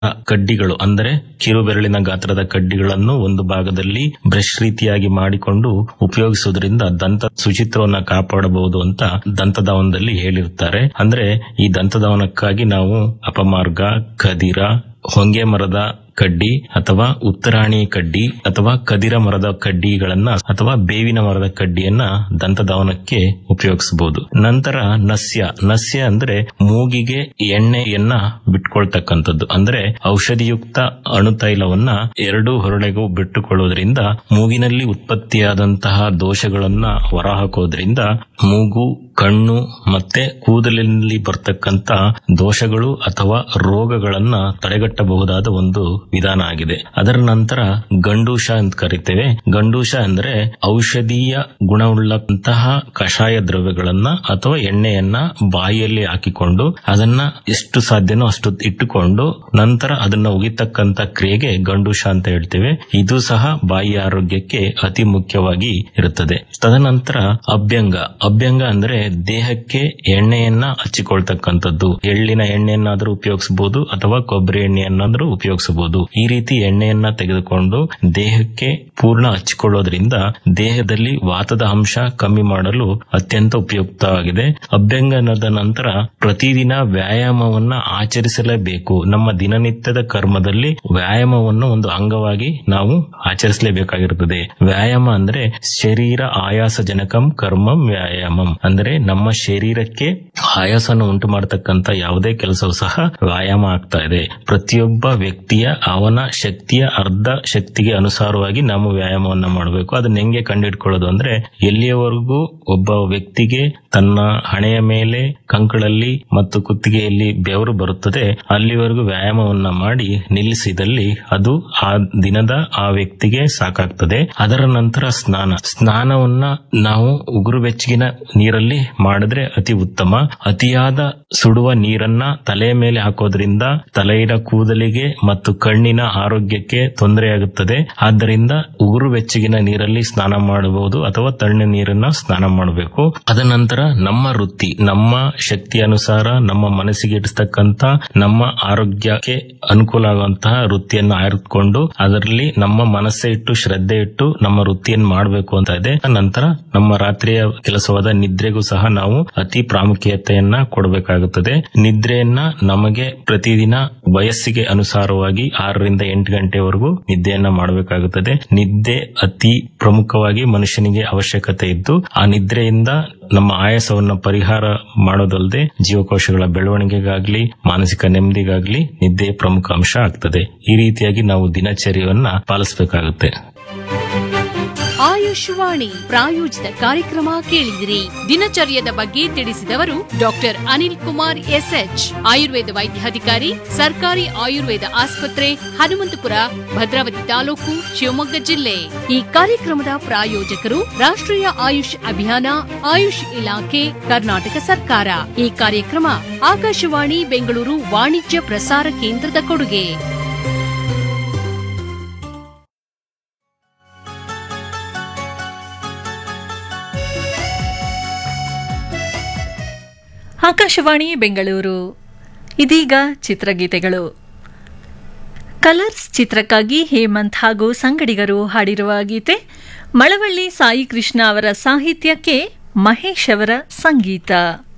ಕಡ್ಡಿಗಳು ಅಂದರೆ ಕಿರುಬೆರಳಿನ ಗಾತ್ರದ ಕಡ್ಡಿಗಳನ್ನು ಒಂದು ಭಾಗದಲ್ಲಿ ಬ್ರಷ್ ರೀತಿಯಾಗಿ ಮಾಡಿಕೊಂಡು ಉಪಯೋಗಿಸುವುದರಿಂದ ದಂತ ಶುಚಿತ್ವವನ್ನು ಕಾಪಾಡಬಹುದು ಅಂತ ದಂತಧಾವನದಲ್ಲಿ ಹೇಳಿರ್ತಾರೆ ಅಂದ್ರೆ ಈ ದಂತಧಾವನಕ್ಕಾಗಿ ನಾವು ಅಪಮಾರ್ಗ ಖದಿರ ಹೊಂಗೆ ಮರದ ಕಡ್ಡಿ ಅಥವಾ ಉತ್ತರಾಣಿ ಕಡ್ಡಿ ಅಥವಾ ಕದಿರ ಮರದ ಕಡ್ಡಿಗಳನ್ನ ಅಥವಾ ಬೇವಿನ ಮರದ ಕಡ್ಡಿಯನ್ನ ದಂತಧಾವನಕ್ಕೆ ಉಪಯೋಗಿಸಬಹುದು ನಂತರ ನಸ್ಯ ನಸ್ಯ ಅಂದ್ರೆ ಮೂಗಿಗೆ ಎಣ್ಣೆಯನ್ನ ಬಿಟ್ಕೊಳ್ತಕ್ಕಂಥದ್ದು ಅಂದ್ರೆ ಔಷಧಿಯುಕ್ತ ಅಣುತೈಲವನ್ನ ಎರಡು ಹೊರಳೆಗೂ ಬಿಟ್ಟುಕೊಳ್ಳೋದ್ರಿಂದ ಮೂಗಿನಲ್ಲಿ ಉತ್ಪತ್ತಿಯಾದಂತಹ ದೋಷಗಳನ್ನ ಹೊರಹಾಕೋದ್ರಿಂದ ಮೂಗು ಕಣ್ಣು ಮತ್ತೆ ಕೂದಲಿನಲ್ಲಿ ಬರ್ತಕ್ಕಂತ ದೋಷಗಳು ಅಥವಾ ರೋಗಗಳನ್ನ ತಡೆಗಟ್ಟಬಹುದಾದ ಒಂದು ವಿಧಾನ ಆಗಿದೆ ಅದರ ನಂತರ ಗಂಡೂಷ ಅಂತ ಕರಿತೇವೆ ಗಂಡೂಷ ಅಂದ್ರೆ ಔಷಧೀಯ ಗುಣವುಳ್ಳಂತಹ ಕಷಾಯ ದ್ರವ್ಯಗಳನ್ನ ಅಥವಾ ಎಣ್ಣೆಯನ್ನ ಬಾಯಿಯಲ್ಲಿ ಹಾಕಿಕೊಂಡು ಅದನ್ನ ಎಷ್ಟು ಸಾಧ್ಯನೋ ಅಷ್ಟು ಇಟ್ಟುಕೊಂಡು ನಂತರ ಅದನ್ನ ಉಗಿತಕ್ಕಂತ ಕ್ರಿಯೆಗೆ ಗಂಡೂಷ ಅಂತ ಹೇಳ್ತೇವೆ ಇದು ಸಹ ಬಾಯಿಯ ಆರೋಗ್ಯಕ್ಕೆ ಅತಿ ಮುಖ್ಯವಾಗಿ ಇರುತ್ತದೆ ತದನಂತರ ಅಭ್ಯಂಗ ಅಭ್ಯಂಗ ಅಂದ್ರೆ ದೇಹಕ್ಕೆ ಎಣ್ಣೆಯನ್ನ ಹಚ್ಚಿಕೊಳ್ತಕ್ಕಂಥದ್ದು ಎಳ್ಳಿನ ಎಣ್ಣೆಯನ್ನಾದ್ರೂ ಉಪಯೋಗಿಸಬಹುದು ಅಥವಾ ಕೊಬ್ಬರಿ ಎಣ್ಣೆಯನ್ನಾದ್ರೂ ಉಪಯೋಗಿಸಬಹುದು ಈ ರೀತಿ ಎಣ್ಣೆಯನ್ನ ತೆಗೆದುಕೊಂಡು ದೇಹಕ್ಕೆ ಪೂರ್ಣ ಹಚ್ಚಿಕೊಳ್ಳೋದ್ರಿಂದ ದೇಹದಲ್ಲಿ ವಾತದ ಅಂಶ ಕಮ್ಮಿ ಮಾಡಲು ಅತ್ಯಂತ ಉಪಯುಕ್ತವಾಗಿದೆ ಅಭ್ಯಂಗನದ ನಂತರ ಪ್ರತಿದಿನ ವ್ಯಾಯಾಮವನ್ನ ಆಚರಿಸಲೇಬೇಕು ನಮ್ಮ ದಿನನಿತ್ಯದ ಕರ್ಮದಲ್ಲಿ ವ್ಯಾಯಾಮವನ್ನು ಒಂದು ಅಂಗವಾಗಿ ನಾವು ಆಚರಿಸಲೇಬೇಕಾಗಿರುತ್ತದೆ ವ್ಯಾಯಾಮ ಅಂದ್ರೆ ಶರೀರ ಆಯಾಸಜನಕಂ ಕರ್ಮಂ ವ್ಯಾಯಾಮಂ ಅಂದ್ರೆ ನಮ್ಮ ಶರೀರಕ್ಕೆ ಆಯಾಸವನ್ನು ಉಂಟು ಮಾಡತಕ್ಕಂತ ಯಾವುದೇ ಕೆಲಸವೂ ಸಹ ವ್ಯಾಯಾಮ ಆಗ್ತಾ ಇದೆ ಪ್ರತಿಯೊಬ್ಬ ವ್ಯಕ್ತಿಯ ಅವನ ಶಕ್ತಿಯ ಅರ್ಧ ಶಕ್ತಿಗೆ ಅನುಸಾರವಾಗಿ ನಾವು ವ್ಯಾಯಾಮವನ್ನ ಮಾಡಬೇಕು ಅದನ್ನ ಹೆಂಗೆ ಕಂಡುಹಿಡ್ಕೊಳ್ಳೋದು ಅಂದ್ರೆ ಎಲ್ಲಿಯವರೆಗೂ ಒಬ್ಬ ವ್ಯಕ್ತಿಗೆ ತನ್ನ ಹಣೆಯ ಮೇಲೆ ಕಂಕಳಲ್ಲಿ ಮತ್ತು ಕುತ್ತಿಗೆಯಲ್ಲಿ ಬೆವರು ಬರುತ್ತದೆ ಅಲ್ಲಿವರೆಗೂ ವ್ಯಾಯಾಮವನ್ನ ಮಾಡಿ ನಿಲ್ಲಿಸಿದಲ್ಲಿ ಅದು ಆ ದಿನದ ಆ ವ್ಯಕ್ತಿಗೆ ಸಾಕಾಗ್ತದೆ ಅದರ ನಂತರ ಸ್ನಾನ ಸ್ನಾನವನ್ನ ನಾವು ಉಗುರು ಬೆಚ್ಚಗಿನ ನೀರಲ್ಲಿ ಮಾಡಿದ್ರೆ ಅತಿ ಉತ್ತಮ ಅತಿಯಾದ ಸುಡುವ ನೀರನ್ನ ತಲೆಯ ಮೇಲೆ ಹಾಕೋದ್ರಿಂದ ತಲೆಯ ಕೂದಲಿಗೆ ಮತ್ತು ಕಣ್ಣಿನ ಆರೋಗ್ಯಕ್ಕೆ ತೊಂದರೆಯಾಗುತ್ತದೆ ಆದ್ದರಿಂದ ಉಗುರು ಬೆಚ್ಚಗಿನ ನೀರಲ್ಲಿ ಸ್ನಾನ ಮಾಡಬಹುದು ಅಥವಾ ತಣ್ಣ ನೀರನ್ನ ಸ್ನಾನ ಮಾಡಬೇಕು ಅದ ನಂತರ ನಮ್ಮ ವೃತ್ತಿ ನಮ್ಮ ಶಕ್ತಿ ಅನುಸಾರ ನಮ್ಮ ಮನಸ್ಸಿಗೆ ಇಡಿಸ್ತಕ್ಕಂತ ನಮ್ಮ ಆರೋಗ್ಯಕ್ಕೆ ಅನುಕೂಲ ಆಗುವಂತಹ ವೃತ್ತಿಯನ್ನು ಆಯ್ದುಕೊಂಡು ಅದರಲ್ಲಿ ನಮ್ಮ ಮನಸ್ಸೆ ಇಟ್ಟು ಶ್ರದ್ಧೆ ಇಟ್ಟು ನಮ್ಮ ವೃತ್ತಿಯನ್ನು ಮಾಡಬೇಕು ಅಂತ ಇದೆ ನಂತರ ನಮ್ಮ ರಾತ್ರಿಯ ಕೆಲಸವಾದ ನಿದ್ರೆಗೂ ಸಹ ನಾವು ಅತಿ ಪ್ರಾಮುಖ್ಯತೆಯನ್ನ ಕೊಡಬೇಕಾಗುತ್ತದೆ ನಿದ್ರೆಯನ್ನ ನಮಗೆ ಪ್ರತಿದಿನ ವಯಸ್ಸಿಗೆ ಅನುಸಾರವಾಗಿ ಆರರಿಂದ ಎಂಟು ಗಂಟೆವರೆಗೂ ನಿದ್ದೆಯನ್ನ ಮಾಡಬೇಕಾಗುತ್ತದೆ ನಿದ್ದೆ ಅತಿ ಪ್ರಮುಖವಾಗಿ ಮನುಷ್ಯನಿಗೆ ಅವಶ್ಯಕತೆ ಇದ್ದು ಆ ನಿದ್ರೆಯಿಂದ ನಮ್ಮ ಆಯಾಸವನ್ನ ಪರಿಹಾರ ಮಾಡೋದಲ್ಲದೆ ಜೀವಕೋಶಗಳ ಬೆಳವಣಿಗೆಗಾಗ್ಲಿ ಮಾನಸಿಕ ನೆಮ್ಮದಿಗಾಗ್ಲಿ ನಿದ್ದೆ ಪ್ರಮುಖ ಅಂಶ ಆಗ್ತದೆ ಈ ರೀತಿಯಾಗಿ ನಾವು ದಿನಚರ್ಯವನ್ನ ಪಾಲಿಸಬೇಕಾಗುತ್ತೆ ಆಯುಷ್ವಾಣಿ ಪ್ರಾಯೋಜಿತ ಕಾರ್ಯಕ್ರಮ ಕೇಳಿದಿರಿ ದಿನಚರ್ಯದ ಬಗ್ಗೆ ತಿಳಿಸಿದವರು ಡಾಕ್ಟರ್ ಅನಿಲ್ ಕುಮಾರ್ ಎಸ್ಎಚ್ ಆಯುರ್ವೇದ ವೈದ್ಯಾಧಿಕಾರಿ ಸರ್ಕಾರಿ ಆಯುರ್ವೇದ ಆಸ್ಪತ್ರೆ ಹನುಮಂತಪುರ ಭದ್ರಾವತಿ ತಾಲೂಕು ಶಿವಮೊಗ್ಗ ಜಿಲ್ಲೆ ಈ ಕಾರ್ಯಕ್ರಮದ ಪ್ರಾಯೋಜಕರು ರಾಷ್ಟ್ರೀಯ ಆಯುಷ್ ಅಭಿಯಾನ ಆಯುಷ್ ಇಲಾಖೆ ಕರ್ನಾಟಕ ಸರ್ಕಾರ ಈ ಕಾರ್ಯಕ್ರಮ ಆಕಾಶವಾಣಿ ಬೆಂಗಳೂರು ವಾಣಿಜ್ಯ ಪ್ರಸಾರ ಕೇಂದ್ರದ ಕೊಡುಗೆ ಆಕಾಶವಾಣಿ ಬೆಂಗಳೂರು ಇದೀಗ ಚಿತ್ರಗೀತೆಗಳು ಕಲರ್ಸ್ ಚಿತ್ರಕ್ಕಾಗಿ ಹೇಮಂತ್ ಹಾಗೂ ಸಂಗಡಿಗರು ಹಾಡಿರುವ ಗೀತೆ ಮಳವಳ್ಳಿ ಸಾಯಿ ಕೃಷ್ಣ ಅವರ ಸಾಹಿತ್ಯಕ್ಕೆ ಮಹೇಶ್ ಅವರ ಸಂಗೀತ